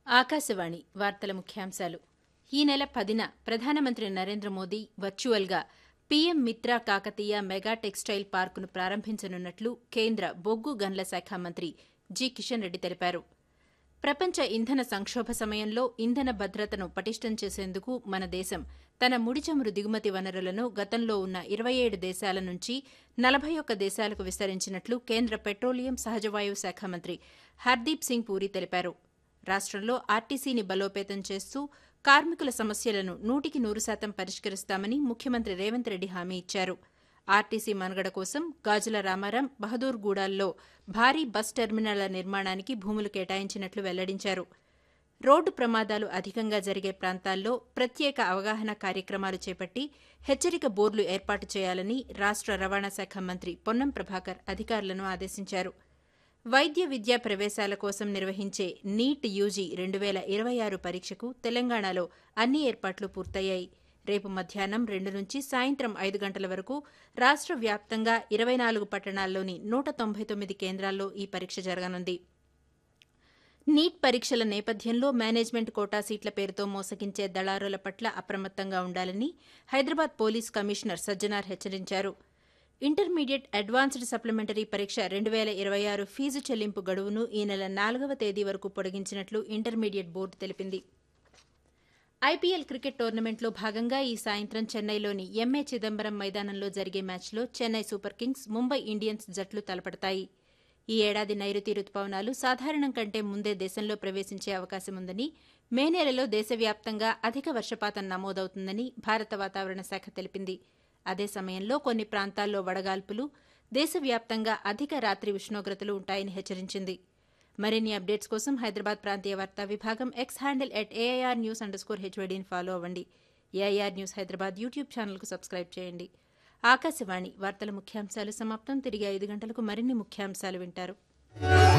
ఆకాశవాణి వార్తల ముఖ్యాంశాలు ఈ నెల పదిన ప్రధానమంత్రి నరేంద్ర మోదీ వర్చువల్గా PM Mitra Kakatiya mega textile పార్కును ప్రారంభించనున్నట్లు కేంద్ర బొగ్గు గన్ల శాఖ మంత్రి జి కిషన్ రెడ్డి తెలిపారు ప్రపంచ ఇంధన సంక్షోభ సమయంలో ఇంధన భద్రతను పటిష్టం చేసేందుకు మన దేశం తన ముడి చమురు దిగుమతి వనరులను గతంలో ఉన్న ఇరవై ఏడు దేశాల నుంచి నలభై ఒక్క దేశాలకు విస్తరించినట్లు కేంద్ర పెట్రోలియం సహజవాయువు శాఖ మంత్రి హర్దీప్ సింగ్ పూరి తెలిపారు రాష్టంలో ఆర్టీసీని బలోపేతం చేస్తూ కార్మికుల సమస్యలను నూటికి నూరు శాతం పరిష్కరిస్తామని ముఖ్యమంత్రి రేవంత్ రెడ్డి హామీ ఇచ్చారు ఆర్టీసీ మనుగడ కోసం గాజుల రామారం బహదూర్గూడాల్లో భారీ బస్ టెర్మినళ్ల నిర్మాణానికి భూములు కేటాయించినట్లు వెల్లడించారు రోడ్డు ప్రమాదాలు అధికంగా జరిగే ప్రాంతాల్లో ప్రత్యేక అవగాహన కార్యక్రమాలు చేపట్టి హెచ్చరిక బోర్డులు ఏర్పాటు చేయాలని రాష్ట రవాణా శాఖ మంత్రి పొన్నం ప్రభాకర్ అధికారులను ఆదేశించారు వైద్య విద్యా ప్రవేశాల కోసం నిర్వహించే నీట్ యూజీ రెండు వేల ఇరవై ఆరు పరీక్షకు తెలంగాణలో అన్ని ఏర్పాట్లు పూర్తయ్యాయి రేపు మధ్యాహ్నం రెండు నుంచి సాయంత్రం ఐదు గంటల వరకు రాష్ట్ర వ్యాప్తంగా ఇరవై నాలుగు పట్టణాల్లోని నూట తొంభై తొమ్మిది కేంద్రాల్లో ఈ పరీక్ష జరగనుంది నీట్ పరీక్షల నేపథ్యంలో మేనేజ్మెంట్ కోటా సీట్ల పేరుతో మోసగించే దళారుల పట్ల అప్రమత్తంగా ఉండాలని హైదరాబాద్ పోలీస్ కమిషనర్ సజ్జనార్ హెచ్చరించారు ఇంటర్మీడియట్ అడ్వాన్స్డ్ సప్లిమెంటరీ పరీక్ష రెండు వేల ఇరవై ఆరు ఫీజు చెల్లింపు గడువును ఈ నెల నాలుగవ తేదీ వరకు పొడిగించినట్లు ఇంటర్మీడియట్ బోర్డు తెలిపింది ఐపీఎల్ క్రికెట్ టోర్నమెంట్లో భాగంగా ఈ సాయంత్రం చెన్నైలోని ఎంఏ చిదంబరం మైదానంలో జరిగే మ్యాచ్లో Chennai super kings Mumbai Indians జట్లు తలపడతాయి ఈ ఏడాది నైరుతి రుతుపవనాలు సాధారణం కంటే ముందే దేశంలో ప్రవేశించే అవకాశం ఉందని మే నెలలో దేశవ్యాప్తంగా అధిక వర్షపాతం నమోదవుతుందని భారత వాతావరణ శాఖ తెలిపింది అదే సమయంలో కొన్ని ప్రాంతాల్లో వడగాల్పులు దేశవ్యాప్తంగా అధిక రాత్రి ఉష్ణోగ్రతలు ఉంటాయని హెచ్చరించింది మరిన్ని అప్డేట్స్ కోసం హైదరాబాద్ ప్రాంతీయ వార్తా విభాగం X handle at AIR news under score హెచ్వైడీని ఫాలో అవ్వండి ఏఐఆర్ న్యూస్ హైదరాబాద్ యూట్యూబ్ ఛానల్కు సబ్స్క్రైబ్ చేయండి ఆకాశవాణి వార్తల ముఖ్యాంశాలు సమాప్తం తిరిగి ఐదు గంటలకు మరిన్ని ముఖ్యాంశాలు వింటారు